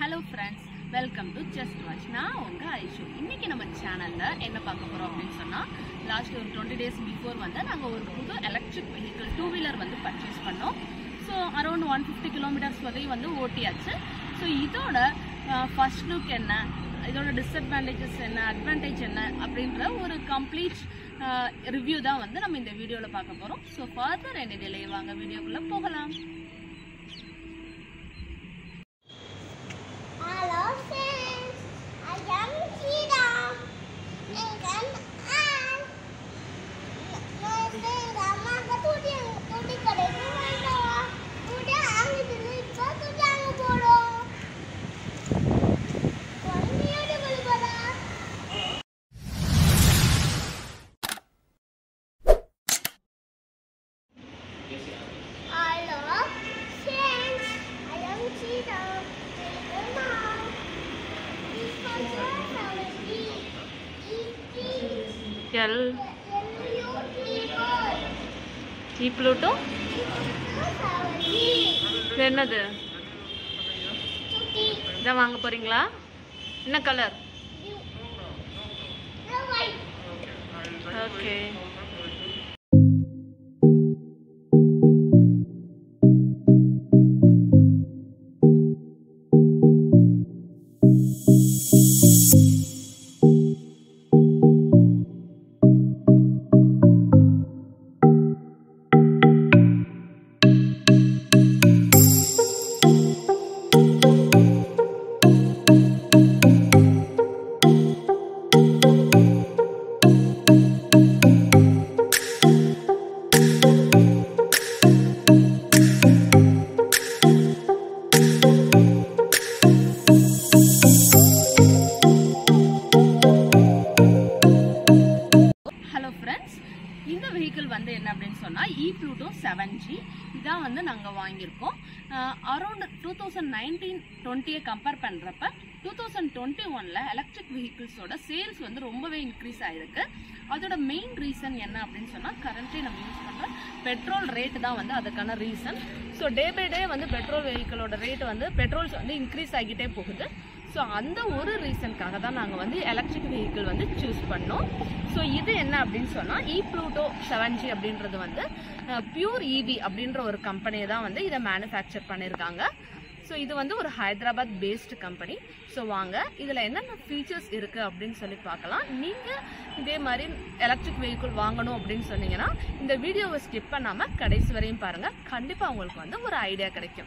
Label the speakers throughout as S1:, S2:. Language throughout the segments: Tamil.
S1: Hello friends welcome to just watch நான் உங்க ஐஷு இன்னைக்கு நம்ம சேனல்ல என்ன பார்க்க போறோம் அப்படின்னு சொன்னா லாஸ்ட் ஒரு டுவெண்ட்டி டேஸ் பிஃபோர் வந்து நாங்க ஒரு புது எலக்ட்ரிக் வெஹிக்கிள் டூ வீலர் வந்து பர்ச்சேஸ் பண்ணோம் so around one fifty kilometres வரையும் வந்து ஓட்டியாச்சு ஸோ இதோட ஃபர்ஸ்ட் லுக் என்ன இதோட டிஸ்அட்வான்டேஜஸ் என்ன அட்வான்டேஜ் என்ன அப்படின்ற ஒரு கம்ப்ளீட் ரிவ்யூ தான் வந்து நம்ம இந்த வீடியோவில் பார்க்க போகிறோம் ஸோ ஃபர்தர் என்ன டிலே வாங்க வீடியோக்குள்ளே போகலாம்
S2: Hello friends, I am Kira. And I'm Ann. My friend Amma ka tudi tudi kade ko manda. Tudi ang dinu ipa tudi ang bodo. One beautiful bada. Hello friends, I am Kira. And now, this was our
S1: L
S2: L
S1: E Pluto இது என்னது இதான் வாங்க போறீங்களா என்ன கலர் ஓகே ஹலோ ஃப்ரெண்ட்ஸ் இந்த வெஹிக்கிள் வந்து என்ன அப்படின்னு சொன்னால் இ ப்ளூட்டோ செவன் ஜி இதான் வந்து நாங்கள் வாங்கியிருக்கோம் அரௌண்ட் டூ தௌசண்ட் நைன்டீன் டுவெண்ட்டியை கம்பேர் பண்ணுறப்ப டூ தௌசண்ட் டுவெண்ட்டி ஒனில் எலக்ட்ரிக் வெஹிக்கிள்ஸோட சேல்ஸ் வந்து ரொம்பவே இன்க்ரீஸ் ஆகிருக்கு அதோட மெயின் ரீசன் என்ன அப்படின்னு சொன்னால் கரண்ட்லி நம்ம யூஸ் பண்ணுற பெட்ரோல் ரேட் தான் வந்து அதுக்கான reason so day by day வந்து பெட்ரோல் வெஹிக்கிளோட ரேட் வந்து பெட்ரோல்ஸ் வந்து இன்க்ரீஸ் ஆகிட்டே போகுது ஸோ அந்த ஒரு ரீசனுக்காக தான் நாங்கள் வந்து எலக்ட்ரிக் வெஹிக்கிள் வந்து சூஸ் பண்ணோம் ஸோ இது என்ன அப்படின்னு சொன்னால் இ ப்ளூட்டோ செவன் ஜி அப்படின்றது வந்து பியூர் இவி அப்படின்ற ஒரு கம்பெனியை தான் வந்து இதை மேனுஃபேக்சர் பண்ணியிருக்காங்க ஸோ இது வந்து ஒரு ஹைதராபாத் பேஸ்டு கம்பெனி ஸோ வாங்க இதில் என்னென்ன ஃபீச்சர்ஸ் இருக்குது அப்படின்னு சொல்லி பார்க்கலாம் நீங்கள் இதே மாதிரி எலக்ட்ரிக் வெஹிக்கிள் வாங்கணும் அப்படின்னு சொன்னீங்கன்னா இந்த வீடியோவை ஸ்கிப் பண்ணாமல் கடைசி வரையும் பாருங்கள் கண்டிப்பாக உங்களுக்கு வந்து ஒரு ஐடியா கிடைக்கும்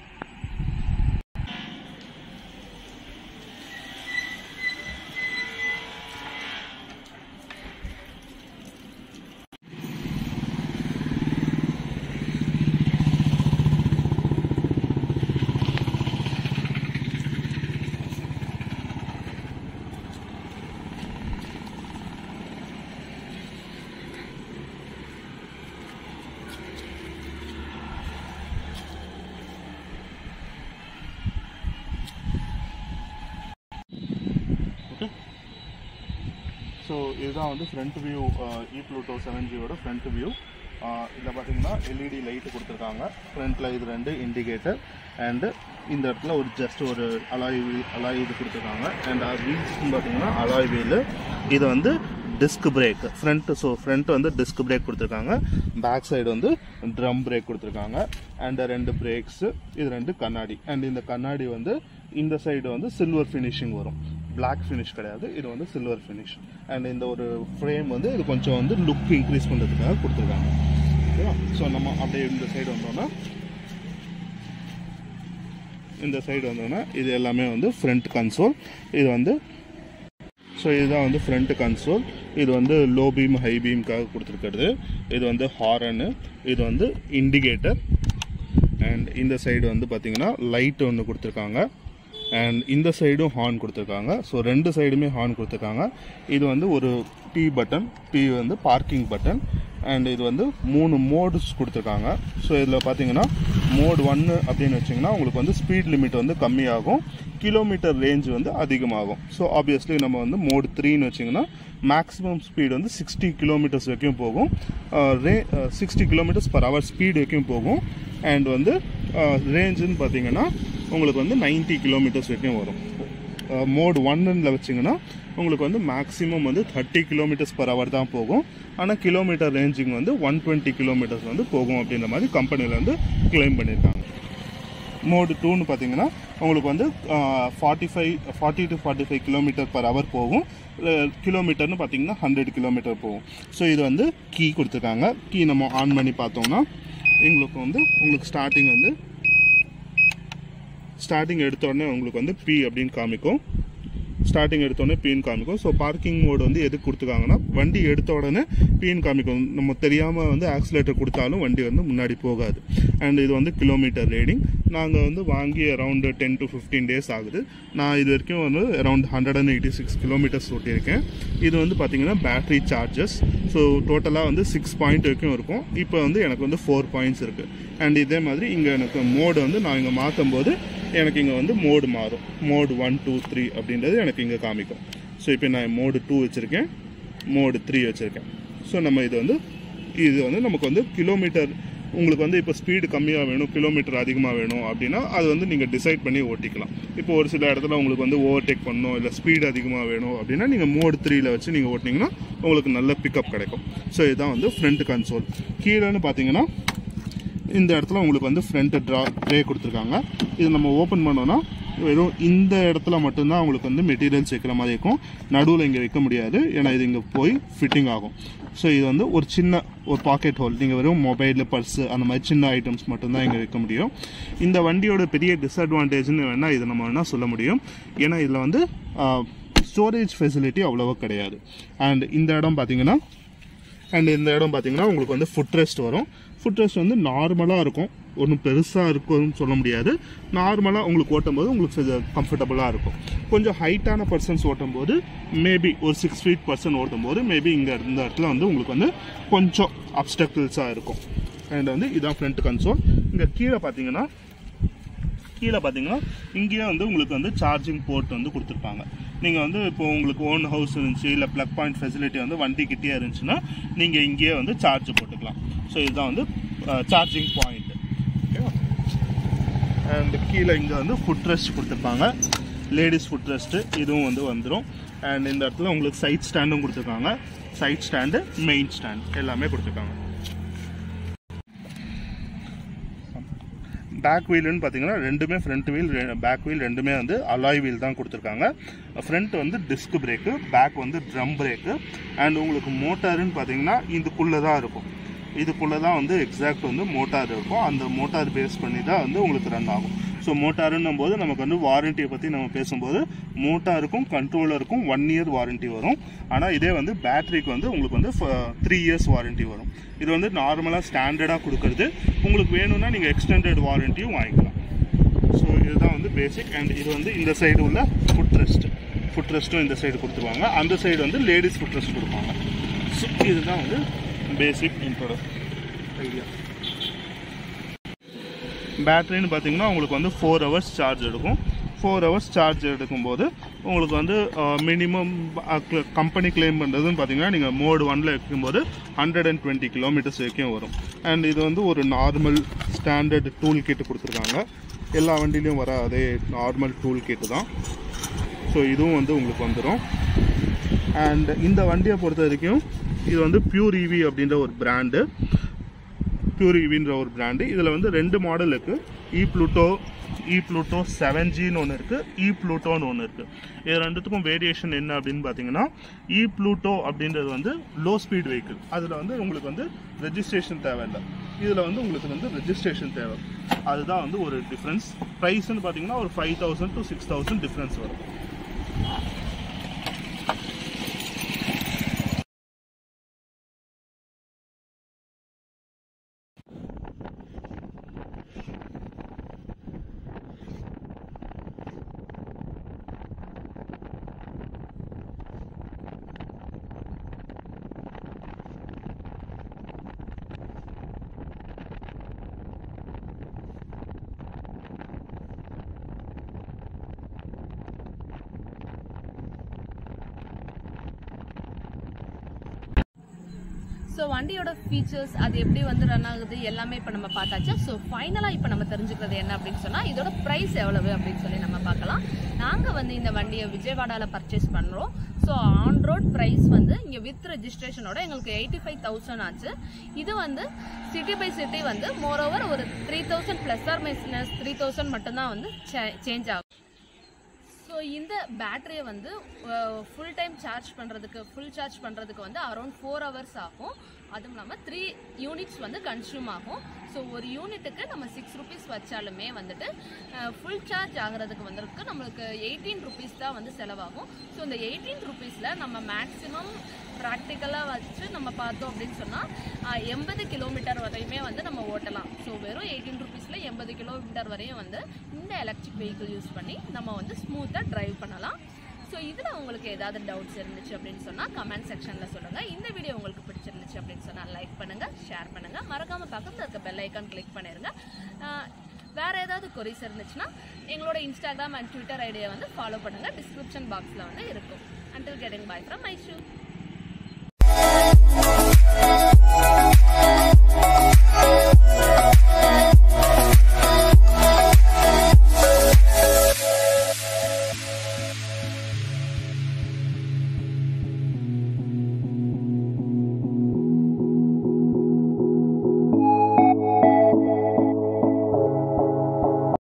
S3: ஓகே ஸோ இதுதான் வந்து front view E Pluto seven ஜியோட ஃப்ரண்ட் வியூ இதில் பார்த்தீங்கன்னா எல்இடி லைட்டு கொடுத்துருக்காங்க ஃப்ரண்ட்டில் இது ரெண்டு இண்டிகேட்டர் அண்டு இந்த இடத்துல ஒரு ஜஸ்ட் ஒரு அலாய் அலாய் இது கொடுத்துருக்காங்க அண்ட் வீல்ஸ்னு பார்த்தீங்கன்னா அலாய் வீலு இது வந்து disc brake front so front வந்து டிஸ்க் பிரேக் கொடுத்துருக்காங்க பேக் சைடு வந்து ட்ரம் பிரேக் கொடுத்துருக்காங்க அண்ட் ரெண்டு பிரேக்ஸு இது ரெண்டு கண்ணாடி அண்ட் இந்த கண்ணாடி வந்து இந்த சைடு வந்து சில்வர் ஃபினிஷிங் வரும் Black ஃபினிஷ் கிடையாது இது வந்து சில்வர் ஃபினிஷ் அண்ட் இந்த ஒரு ஃப்ரேம் வந்து இது கொஞ்சம் வந்து லுக் இன்க்ரீஸ் பண்ணுறதுக்காக கொடுத்துருக்காங்க ஓகேவா ஸோ நம்ம அப்படியே இந்த சைடு வந்தோம்னா இந்த சைடு வந்தோம்னா இது எல்லாமே வந்து ஃப்ரண்ட் கன்சோல் இது வந்து ஸோ இதுதான் வந்து ஃப்ரண்ட் கன்சோல் இது வந்து லோ பீம் ஹை பீம்காக கொடுத்துருக்கிறது இது வந்து ஹாரனு இது வந்து இண்டிகேட்டர் அண்ட் இந்த சைடு வந்து பார்த்தீங்கன்னா லைட் ஒன்று கொடுத்துருக்காங்க அண்ட் இந்த சைடும் ஹார்ன் கொடுத்துருக்காங்க ஸோ ரெண்டு சைடுமே ஹார்ன் கொடுத்துருக்காங்க இது வந்து ஒரு பி பட்டன் பி வந்து பார்க்கிங் பட்டன் அண்ட் இது வந்து மூணு மோட்ஸ் கொடுத்துருக்காங்க ஸோ இதில் பார்த்தீங்கன்னா மோட் ஒன்று அப்படின்னு வச்சிங்கன்னா உங்களுக்கு வந்து ஸ்பீட் லிமிட் வந்து கம்மியாகும் கிலோமீட்டர் ரேஞ்ச் வந்து அதிகமாகும் ஸோ ஆப்வியஸ்லி நம்ம வந்து மோட் த்ரீன்னு வச்சிங்கன்னா மேக்ஸிமம் ஸ்பீடு வந்து சிக்ஸ்டி கிலோமீட்டர்ஸ் வரைக்கும் போகும் ரே sixty kilometres per hour speed வரைக்கும் போகும் அண்ட் வந்து ரேஞ்சுன்னு பார்த்தீங்கன்னா உங்களுக்கு வந்து 90 கிலோமீட்டர்ஸ் வரைக்கும் வரும் மோட் ஒன்னில் வச்சிங்கன்னா உங்களுக்கு வந்து மேக்ஸிமம் வந்து தேர்ட்டி கிலோமீட்டர்ஸ் பர் ஹவர் தான் போகும் ஆனால் கிலோமீட்டர் ரேஞ்சிங் வந்து ஒன் டுவெண்ட்டி கிலோமீட்டர்ஸ் வந்து போகும் அப்படின்ற மாதிரி கம்பெனியில் வந்து கிளைம் பண்ணியிருக்காங்க மோடு டூன்னு பார்த்தீங்கன்னா உங்களுக்கு வந்து forty five forty to forty five kilometre per hour போகும் கிலோமீட்டர்னு பார்த்தீங்கன்னா ஹண்ட்ரட் கிலோமீட்டர் போகும் ஸோ இது வந்து கீ கொடுத்துருக்காங்க கீ நம்ம ஆன் பண்ணி பார்த்தோம்னா எங்களுக்கு வந்து உங்களுக்கு ஸ்டார்டிங் வந்து ஸ்டார்டிங் எடுத்த உடனே உங்களுக்கு வந்து பி அப்படின்னு காமிக்கும் ஸ்டார்டிங் எடுத்த உடனே பின்னு காமிக்கும் ஸோ பார்க்கிங் மோடு வந்து எதுக்கு கொடுத்துருக்காங்கன்னா வண்டி எடுத்த உடனே பின்னு காமிக்கும் நம்ம தெரியாமல் வந்து ஆக்சிலேட்டர் கொடுத்தாலும் வண்டி வந்து முன்னாடி போகாது அண்ட் இது வந்து கிலோமீட்டர் ரீடிங் நாங்கள் வந்து வாங்கி around ten to fifteen days ஆகுது நான் இது வரைக்கும் வந்து around hundred and eighty six kilometres ஓட்டியிருக்கேன் இது வந்து பார்த்தீங்கன்னா பேட்டரி சார்ஜஸ் ஸோ டோட்டலாக வந்து சிக்ஸ் பாயிண்ட் வரைக்கும் இருக்கும் இப்போ வந்து எனக்கு வந்து ஃபோர் பாயிண்ட்ஸ் இருக்குது அண்ட் இதே மாதிரி இங்கே எனக்கு மோடு வந்து நான் இங்கே மாற்றும் போது எனக்கு இங்கே வந்து மோடு மாறும் மோடு ஒன் டூ த்ரீ அப்படின்றது எனக்கு இங்கே காமிக்கும் ஸோ இப்போ நான் மோடு டூ வச்சுருக்கேன் மோடு த்ரீ வச்சுருக்கேன் ஸோ நம்ம இது வந்து இது வந்து நமக்கு வந்து கிலோமீட்டர் உங்களுக்கு வந்து இப்போ ஸ்பீடு கம்மியாக வேணும் கிலோமீட்டர் அதிகமாக வேணும் அப்படின்னா அது வந்து நீங்கள் டிசைட் பண்ணி ஓட்டிக்கலாம் இப்போ ஒரு சில இடத்துல உங்களுக்கு வந்து ஓவர்டேக் பண்ணணும் இல்லை ஸ்பீடு அதிகமாக வேணும் அப்படின்னா நீங்கள் மோடு த்ரீல வச்சு நீங்கள் ஓட்டினீங்கன்னா உங்களுக்கு நல்ல பிக்கப் கிடைக்கும் ஸோ இதுதான் வந்து ஃப்ரண்ட் கன்சோல் கீழேன்னு பார்த்தீங்கன்னா இந்த இடத்துல உங்களுக்கு வந்து ஃப்ரண்ட் ட்ரா ட்ரே கொடுத்துருக்காங்க இது நம்ம ஓப்பன் பண்ணோன்னா வெறும் இந்த இடத்துல மட்டும்தான் உங்களுக்கு வந்து மெட்டீரியல்ஸ் வைக்கிற மாதிரி இருக்கும் நடுவில் இங்கே வைக்க முடியாது ஏன்னா இது இங்கே போய் ஃபிட்டிங் ஆகும் ஸோ இது வந்து ஒரு சின்ன ஒரு பாக்கெட் ஹோல் நீங்கள் வெறும் மொபைல் பர்ஸு அந்த மாதிரி சின்ன ஐட்டம்ஸ் மட்டும்தான் இங்கே வைக்க முடியும் இந்த வண்டியோட பெரிய டிஸ்அட்வான்டேஜ்னு வேணால் இதை நம்ம வேணால் சொல்ல முடியும் ஏன்னா இதில் வந்து ஸ்டோரேஜ் ஃபெசிலிட்டி அவ்வளோவா கிடையாது அண்ட் இந்த இடம் பார்த்தீங்கன்னா அண்ட் இந்த இடம் பார்த்தீங்கன்னா உங்களுக்கு வந்து ஃபுட் ரெஸ்ட் வரும் ஃபுட் ரெஸ்ட் வந்து நார்மலாக இருக்கும் ஒன்றும் பெருசாக இருக்கும்னு சொல்ல முடியாது நார்மலாக உங்களுக்கு ஓட்டும்போது உங்களுக்கு கம்ஃபர்டபுளாக இருக்கும் கொஞ்சம் ஹைட்டான பர்சன்ஸ் ஓட்டும்போது மேபி ஒரு சிக்ஸ் ஃபீட் பர்சன் ஓட்டும்போது மேபி இங்கே இந்த இடத்துல வந்து உங்களுக்கு வந்து கொஞ்சம் அப்டக்கிள்ஸாக இருக்கும் அண்ட் வந்து இதான் ஃப்ரண்ட் கன்சோல் இங்கே கீழே பார்த்தீங்கன்னா கீழே பார்த்தீங்கன்னா இங்கேயே வந்து உங்களுக்கு வந்து சார்ஜிங் போர்ட் வந்து கொடுத்துருப்பாங்க நீங்கள் வந்து இப்போ உங்களுக்கு ஓன் ஹவுஸ் இருந்துச்சு இல்லை ப்ளக் பாயிண்ட் ஃபெசிலிட்டி வந்து வண்டி கிட்டே இருந்துச்சுன்னா நீங்கள் இங்கேயே வந்து சார்ஜ் போட்டுக்கலாம் ஸோ இதுதான் வந்து சார்ஜிங் பாயிண்ட் ஓகேவா அண்ட் கீழே இங்கே வந்து ஃபுட் ரெஸ்ட் கொடுத்துருப்பாங்க லேடிஸ் ஃபுட் ரெஸ்ட்டு இதுவும் வந்து வந்துடும் அண்ட் இந்த இடத்துல உங்களுக்கு சைட் ஸ்டாண்டும் கொடுத்துருக்காங்க சைட் ஸ்டாண்டு மெயின் ஸ்டாண்ட் எல்லாமே கொடுத்துருக்காங்க பேக் வீலுன்னு பார்த்தீங்கன்னா ரெண்டுமே ஃப்ரண்ட் வீல் பேக் வீல் ரெண்டுமே வந்து அலாய் வீல் தான் கொடுத்துருக்காங்க ஃப்ரண்ட் வந்து டிஸ்க் பிரேக்கு பேக் வந்து ட்ரம் பிரேக்கு அண்ட் உங்களுக்கு மோட்டாருன்னு பார்த்தீங்கன்னா இதுக்குள்ளே தான் இருக்கும் இதுக்குள்ளே தான் வந்து எக்ஸாக்ட் வந்து மோட்டார் இருக்கும் அந்த மோட்டார் பேஸ் பண்ணி தான் வந்து உங்களுக்கு ரன் ஆகும் ஸோ மோட்டாருன்னும் போது நமக்கு வந்து வாரண்டியை பற்றி நம்ம பேசும்போது மோட்டாருக்கும் கண்ட்ரோலருக்கும் ஒன் இயர் வாரண்டி வரும் ஆனால் இதே வந்து பேட்டரிக்கு வந்து உங்களுக்கு வந்து த்ரீ இயர்ஸ் வாரண்டி வரும் இது வந்து நார்மலாக ஸ்டாண்டர்டாக கொடுக்கறது உங்களுக்கு வேணும்னா நீங்கள் எக்ஸ்டெண்டட் வாரண்டியும் வாங்கிக்கலாம் ஸோ இதுதான் வந்து பேசிக் அண்ட் இது வந்து இந்த சைடு உள்ள ஃபுட் ரெஸ்ட் ஃபுட் ரெஸ்ட்டும் இந்த சைடு கொடுத்துருவாங்க அந்த சைடு வந்து லேடிஸ் ஃபுட் ரெஸ்ட் கொடுப்பாங்க ஸோ இதுதான் வந்து பேசிக் இன்ட்ரோட ஐடியா பேட்டரின்னு பார்த்தீங்கன்னா உங்களுக்கு வந்து ஃபோர் ஹவர்ஸ் சார்ஜ் எடுக்கும் ஃபோர் ஹவர்ஸ் சார்ஜ் எடுக்கும்போது உங்களுக்கு வந்து மினிமம் கம்பெனி கிளைம் பண்ணுறதுன்னு பார்த்தீங்கன்னா நீங்கள் மோடு ஒனில் வைக்கும்போது ஹண்ட்ரட் அண்ட் டுவெண்ட்டி கிலோமீட்டர்ஸ் வரைக்கும் வரும் அண்ட் இது வந்து ஒரு நார்மல் ஸ்டாண்டர்ட் டூல் கிட் கொடுத்துருக்காங்க எல்லா வண்டிலையும் வர அதே நார்மல் டூல் கிட்டு தான் ஸோ இதுவும் வந்து உங்களுக்கு வந்துடும் அண்ட் இந்த வண்டியை பொறுத்த வரைக்கும் இது வந்து பியூர் இவி அப்படின்ற ஒரு பிராண்டு பியூர் இவின்ற ஒரு பிராண்டு இதில் வந்து ரெண்டு மாடல் இருக்குது E Pluto E Pluto seven ஜின்னு ஒன்று இருக்குது இ ப்ளூட்டோன்னு ஒன்று இருக்குது இது ரெண்டுத்துக்கும் வேரியேஷன் என்ன அப்படின்னு பார்த்தீங்கன்னா இ ப்ளூட்டோ அப்படின்றது வந்து லோ ஸ்பீட் வெஹிக்கிள் அதில் வந்து உங்களுக்கு வந்து ரெஜிஸ்ட்ரேஷன் தேவையில்லை இதில் வந்து உங்களுக்கு வந்து ரெஜிஸ்ட்ரேஷன் தேவை அதுதான் வந்து ஒரு டிஃப்ரென்ஸ் ப்ரைஸ்ன்னு பார்த்தீங்கன்னா ஒரு five thousand to six thousand difference வரும்
S1: ஸோ வண்டியோட ஃபீச்சர்ஸ் அது எப்படி வந்து ரன் ஆகுது எல்லாமே இப்போ நம்ம பார்த்தாச்சு ஸோ ஃபைனலாக இப்போ நம்ம தெரிஞ்சுக்கிறது என்ன அப்படின்னு சொன்னால் இதோட ப்ரைஸ் எவ்வளவு அப்படின்னு சொல்லி நம்ம பார்க்கலாம் நாங்கள் வந்து இந்த வண்டியை விஜயவாடாவில் பர்ச்சேஸ் பண்ணுறோம் ஸோ ஆன் ரோட் ப்ரைஸ் வந்து இங்கே வித் ரெஜிஸ்ட்ரேஷனோட எங்களுக்கு எயிட்டி ஃபைவ் தௌசண்ட் ஆச்சு இது வந்து சிட்டி பை சிட்டி வந்து மோரோவர் ஒரு three thousand plus or minus three thousand மட்டும்தான் வந்து சேஞ்ச் ஆகும் ஸோ இந்த பேட்டரியை வந்து ஃபுல் டைம் சார்ஜ் பண்ணுறதுக்கு ஃபுல் சார்ஜ் பண்ணுறதுக்கு வந்து அரௌண்ட் ஃபோர் ஹவர்ஸ் ஆகும் அதுவும் இல்லாமல் த்ரீ யூனிட்ஸ் வந்து கன்சியூம் ஆகும் ஸோ ஒரு யூனிட்டுக்கு நம்ம சிக்ஸ் ருபீஸ் வச்சாலுமே வந்துட்டு ஃபுல் சார்ஜ் ஆகிறதுக்கு வந்திருக்கு நம்மளுக்கு எயிட்டீன் ருபீஸ் தான் வந்து செலவாகும் ஸோ இந்த எயிட்டீன் ருபீஸில் நம்ம மேக்ஸிமம் ப்ராக்டிக்கலாக வச்சு நம்ம பார்த்தோம் அப்படின்னு சொன்னால் எண்பது கிலோமீட்டர் வரையுமே வந்து நம்ம ஓட்டலாம் ஸோ வெறும் எயிட்டீன் ருபீஸில் எண்பது கிலோமீட்டர் வரையும் வந்து இந்த எலக்ட்ரிக் வெஹிக்கிள் யூஸ் பண்ணி நம்ம வந்து ஸ்மூத்தாக டிரைவ் பண்ணலாம் ஸோ இதில் உங்களுக்கு ஏதாவது டவுட்ஸ் இருந்துச்சு அப்படின்னு சொன்னால் கமெண்ட் செக்ஷனில் சொல்லுங்கள் இந்த வீடியோ உங்களுக்கு பிடிச்சிருந்துச்சு அப்படின்னு சொன்னால் லைக் பண்ணுங்கள் ஷேர் பண்ணுங்கள் மறக்காமல் பக்கத்தில் இருக்க பெல் ஐக்கான் கிளிக் பண்ணிடுங்க ஆஹ் வேற ஏதாவது கொரிஸ் இருந்துச்சுன்னா எங்களோட இன்ஸ்டாகிராம் அண்ட் ட்விட்டர் ஐடியை வந்து ஃபாலோ பண்ணுங்கள் டிஸ்கிரிப்ஷன் பாக்ஸில் வந்து இருக்கும் அண்டில் கெட்டிங் பை ஃப்ரம் மைஷூ